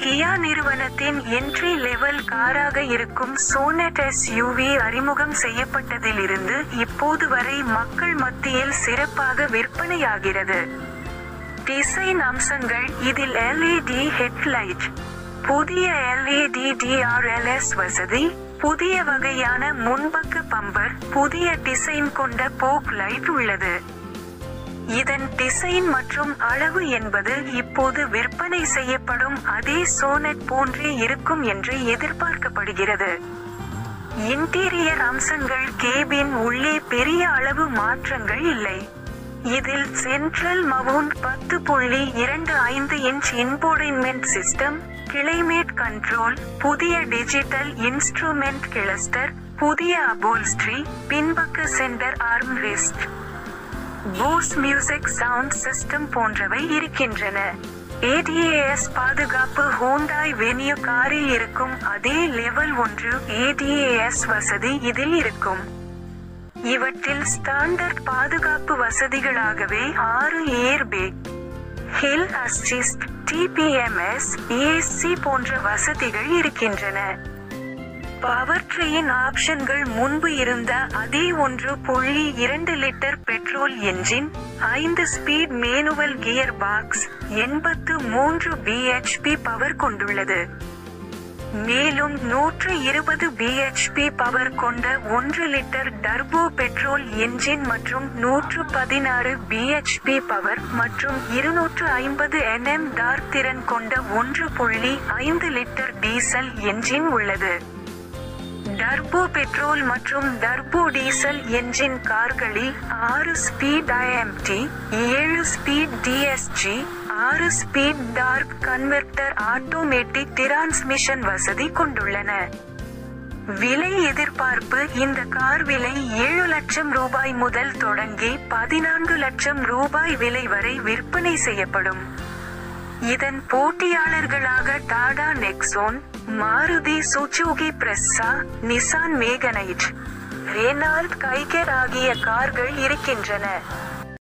கியா நிறுவனத்தின் entry level காராக இருக்கும் சோனட் எஸ்யூவி அறிமுகம் செய்யப்பட்டதிலிருந்து இப்போது வரை மக்கள் மத்தியில் சிறப்பாக விற்பனையாகிறது டிசைன் அம்சங்கள் இதில் எல்இடி ஹெட்லைட் புதிய எல்இடி டிஆர்எல்எஸ் வசதி புதிய வகையான முன்பக்க பம்பர் புதிய டிசைன் கொண்ட போக் லைட் உள்ளது இதன் டிசைன் மற்றும் அளவு என்பது இப்போது விற்பனை செய்யப்படும் அதே சோனட் போன்றே இருக்கும் என்று எதிர்பார்க்கப்படுகிறது இன்டீரியர் அம்சங்கள் கேபின் உள்ளே பெரிய அளவு மாற்றங்கள் இல்லை இதில் சென்ட்ரல் மவுண்ட் பத்து புள்ளி இரண்டு ஐந்து inch infotainment system climate control புதிய டிஜிட்டல் இன்ஸ்ட்ருமெண்ட் கிளஸ்டர் புதிய அபோல்ஸ்ட்ரி பின்பக்க centre arm rest Bose music sound system போன்றவை இருக்கின்றன ஏடிஏஎஸ் பாதுகாப்பு ஹோண்டாய் வெனியூ காரில் இருக்கும் அதே லெவல் ஒன்று ஏடிஏஎஸ் வசதி இதில் இருக்கும் இவற்றில் ஸ்டாண்டர்ட் பாதுகாப்பு வசதிகளாகவே ஆறு airbag hill assist TPMS AC போன்ற வசதிகள் இருக்கின்றன பவர் ட்ரெயின் ஆப்ஷன்கள் முன்பு இருந்த அதே ஒன்று புள்ளி இரண்டு லிட்டர் பெட்ரோல் என்ஜின் ஐந்து ஸ்பீட் மேனுவல் கியர் பாக்ஸ் எண்பத்து மூன்று பிஹெச்பி பவர் கொண்டுள்ளது மேலும் நூற்று இருபது பிஹெச்பி பவர் கொண்ட ஒன்று லிட்டர் டர்போ பெட்ரோல் என்ஜின் மற்றும் நூற்று பதினாறு பிஹெச்பி பவர் மற்றும் இருநூற்று ஐம்பது என்எம் டார்க் திறன் கொண்ட ஒன்று புள்ளி ஐந்து லிட்டர் டீசல் என்ஜின் உள்ளது டர்போ பெட்ரோல் மற்றும் டர்போ டீசல் என்ஜின் கார்களில் ஆறு ஸ்பீட் ஐஎம்டி ஏழு ஸ்பீட் டிஎஸ்ஜி ஆறு speed torque converter automatic transmission வசதி கொண்டுள்ளன விலை எதிர்பார்ப்பு இந்த கார் விலை ஏழு லட்சம் ரூபாய் முதல் தொடங்கி பதினான்கு லட்சம் ரூபாய் விலை வரை விற்பனை செய்யப்படும் இதன் போட்டியாளர்களாக Tata Nexon Maruti Suzuki Brezza Nissan Magnite Renault Kiger ஆகிய கார்கள் இருக்கின்றன